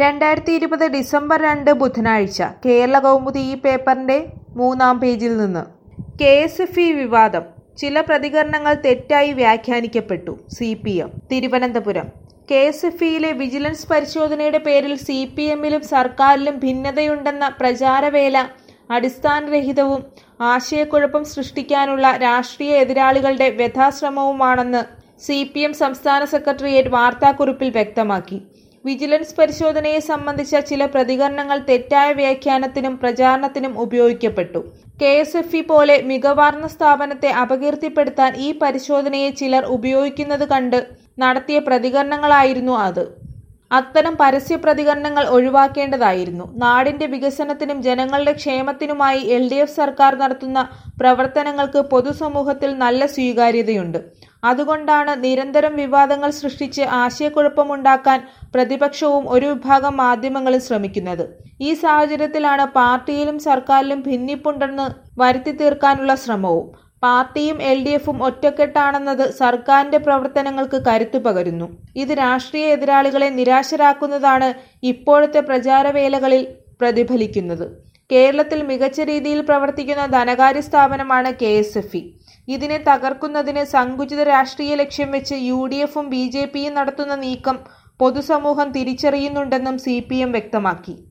രണ്ടായിരത്തി ഇരുപത് ഡിസംബർ രണ്ട് ബുധനാഴ്ച കേരള കൗമുദി ഈ പേപ്പറിന്റെ മൂന്നാം പേജിൽ നിന്ന് കെ എസ് എഫ് ഇ വിവാദം ചില പ്രതികരണങ്ങൾ തെറ്റായി വ്യാഖ്യാനിക്കപ്പെട്ടു C P M Thiruvananthapuram K S F ഇയിലെ വിജിലൻസ് പരിശോധനയുടെ പേരിൽ സി പി എമ്മിലും സർക്കാരിലും ഭിന്നതയുണ്ടെന്ന പ്രചാരവേല അടിസ്ഥാനരഹിതവും ആശയക്കുഴപ്പം സൃഷ്ടിക്കാനുള്ള രാഷ്ട്രീയ എതിരാളികളുടെ വ്യഥാശ്രമവുമാണെന്ന് സി പി എം സംസ്ഥാന സെക്രട്ടേറിയറ്റ് വാർത്താക്കുറിപ്പിൽ വ്യക്തമാക്കി വിജിലൻസ് പരിശോധനയെ സംബന്ധിച്ച ചില പ്രതികരണങ്ങൾ തെറ്റായ വ്യാഖ്യാനത്തിനും പ്രചാരണത്തിനും ഉപയോഗിക്കപ്പെട്ടു കെ എസ് എഫ് ഇ പോലെ മികവാർന്ന സ്ഥാപനത്തെ അപകീർത്തിപ്പെടുത്താൻ ഈ പരിശോധനയെ ചിലർ ഉപയോഗിക്കുന്നത് കണ്ട് നടത്തിയ പ്രതികരണങ്ങളായിരുന്നു അത് അത്തരം പരസ്യ പ്രതികരണങ്ങൾ ഒഴിവാക്കേണ്ടതായിരുന്നു നാടിന്റെ വികസനത്തിനും ജനങ്ങളുടെ ക്ഷേമത്തിനുമായി എൽ ഡി എഫ് സർക്കാർ നടത്തുന്ന പ്രവർത്തനങ്ങൾക്ക് പൊതുസമൂഹത്തിൽ നല്ല സ്വീകാര്യതയുണ്ട് അതുകൊണ്ടാണ് നിരന്തരം വിവാദങ്ങൾ സൃഷ്ടിച്ച് ആശയക്കുഴപ്പമുണ്ടാക്കാൻ പ്രതിപക്ഷവും ഒരു വിഭാഗം മാധ്യമങ്ങളും ശ്രമിക്കുന്നത് ഈ സാഹചര്യത്തിലാണ് പാർട്ടിയിലും സർക്കാരിലും ഭിന്നിപ്പുണ്ടെന്ന് വരുത്തി തീർക്കാനുള്ള ശ്രമവും പാർട്ടിയും എൽ ഡി എഫും ഒറ്റക്കെട്ടാണെന്നത് സർക്കാരിന്റെ പ്രവർത്തനങ്ങൾക്ക് കരുത്തു പകരുന്നു ഇത് രാഷ്ട്രീയ എതിരാളികളെ നിരാശരാക്കുന്നതാണ് ഇപ്പോഴത്തെ പ്രചാരവേലകളിൽ പ്രതിഫലിക്കുന്നത് കേരളത്തിൽ മികച്ച രീതിയിൽ പ്രവർത്തിക്കുന്ന ധനകാര്യ സ്ഥാപനമാണ് കെ എസ് എഫ് ഇ ഇതിനെ തകർക്കുന്നതിന് സങ്കുചിത രാഷ്ട്രീയ ലക്ഷ്യം വെച്ച് യു ഡി എഫും ബി ജെ പിയും നടത്തുന്ന നീക്കം പൊതുസമൂഹം തിരിച്ചറിയുന്നുണ്ടെന്നും സി പി എം വ്യക്തമാക്കി